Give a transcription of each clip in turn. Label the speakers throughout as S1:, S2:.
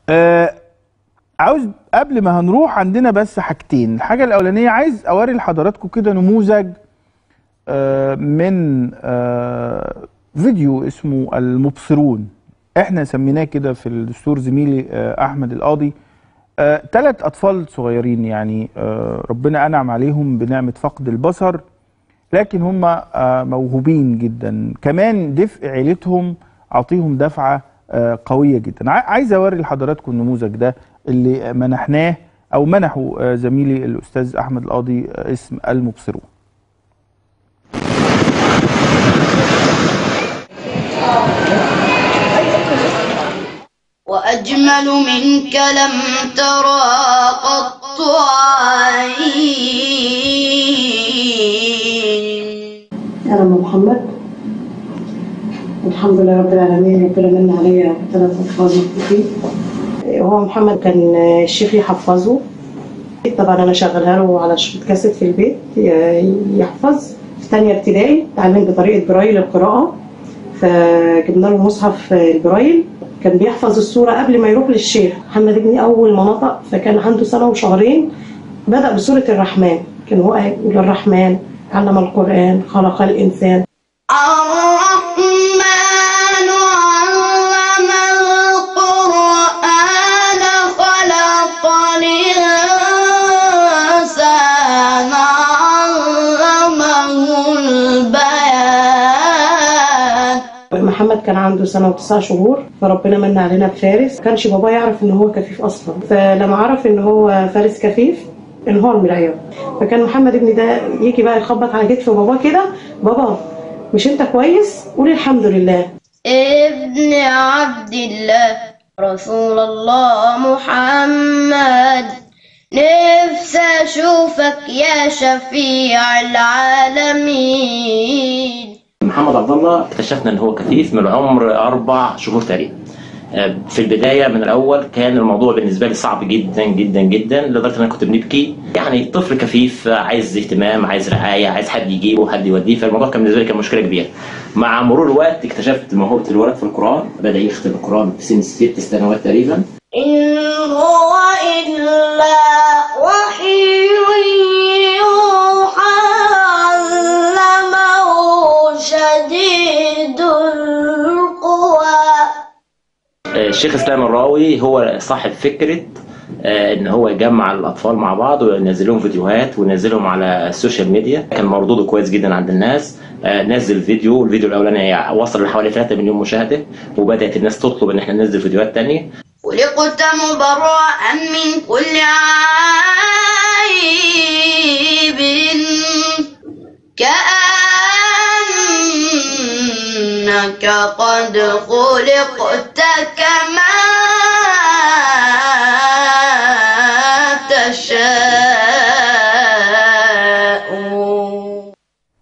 S1: آه عاوز قبل ما هنروح عندنا بس حاجتين الحاجه الاولانيه عايز اوري لحضراتكم كده نموذج آه من آه فيديو اسمه المبصرون احنا سميناه كده في الدستور زميلي آه احمد القاضي ثلاث آه اطفال صغيرين يعني آه ربنا انعم عليهم بنعمه فقد البصر لكن هم آه موهوبين جدا كمان دفء عيلتهم عطيهم دفعه آه قويه جدا ع- عايز اوري لحضراتكم النموذج ده اللي منحناه او منحوا آه زميلي الاستاذ احمد القاضي آه اسم المبصرون
S2: وأجمل منك لم ترى قط عين
S3: أنا أم محمد الحمد لله رب العالمين ربنا من عليا ثلاث أطفال مختلفين هو محمد كان الشيخ يحفظه طبعا أنا شغلها له على شريط كاسيت في البيت يحفظ في تانية ابتدائي اتعلم بطريقة برايل القراءة فجبنا له مصحف البرايل كان بيحفظ السورة قبل ما يروح للشيخ محمد ابني أول ما نطق فكان عنده سنة وشهرين بدأ بسورة الرحمن كان هو يقول الرحمن علم القرآن خلق الإنسان
S2: الرحمن علم القرآن خلق الإنسان علمه البيان
S3: محمد كان عنده سنة وتسع شهور فربنا من علينا بفارس كانش بابا يعرف ان هو كفيف اصلا فلما عرف ان هو فارس كفيف انهار من العياط فكان محمد ابني ده يجي بقى يخبط على كتف بابا كده بابا مش انت كويس قولي الحمد لله
S2: ابن عبد الله رسول الله محمد نفسي اشوفك يا شفيع العالمين
S4: محمد عبد الله اكتشفنا ان هو كفيف من عمر اربع شهور تقريبا آه، في البدايه من الاول كان الموضوع بالنسبه لي صعب جدا جدا جدا لدرجه ان انا كنت بنبكي يعني طفل كفيف آه، عايز اهتمام عايز رعايه عايز حد يجيبه حد يوديه فالموضوع كان بالنسبه لي كان مشكله كبيره مع مرور الوقت اكتشفت موهبه الولد في القران بدا يختم القران في سن ست سنوات تقريبا
S2: إن هو إلا وحي يوحى علمه شديد القوى
S4: آه، الشيخ اسلام الراوي هو صاحب فكره آه، ان هو يجمع الاطفال مع بعض وينزل لهم فيديوهات وينزلهم على السوشيال ميديا كان مردوده كويس جدا عند الناس آه، نزل فيديو الفيديو الاولاني وصل لحوالي 3 مليون مشاهده وبدات الناس تطلب ان احنا ننزل فيديوهات تانية
S2: خلقت مبرأ من كل عيب كأنك قد خلقت كما تشاء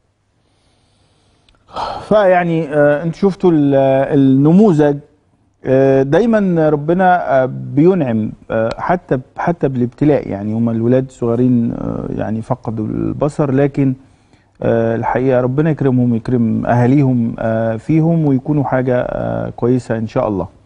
S1: فيعني آه انتوا شفتوا ال- آه، النموذج آه دايما ربنا آه بينعم آه حتى حتى بالابتلاء يعني هم الولاد الصغيرين آه يعني فقدوا البصر لكن آه الحقيقه ربنا يكرمهم ويكرم اهاليهم آه فيهم ويكونوا حاجه آه كويسه ان شاء الله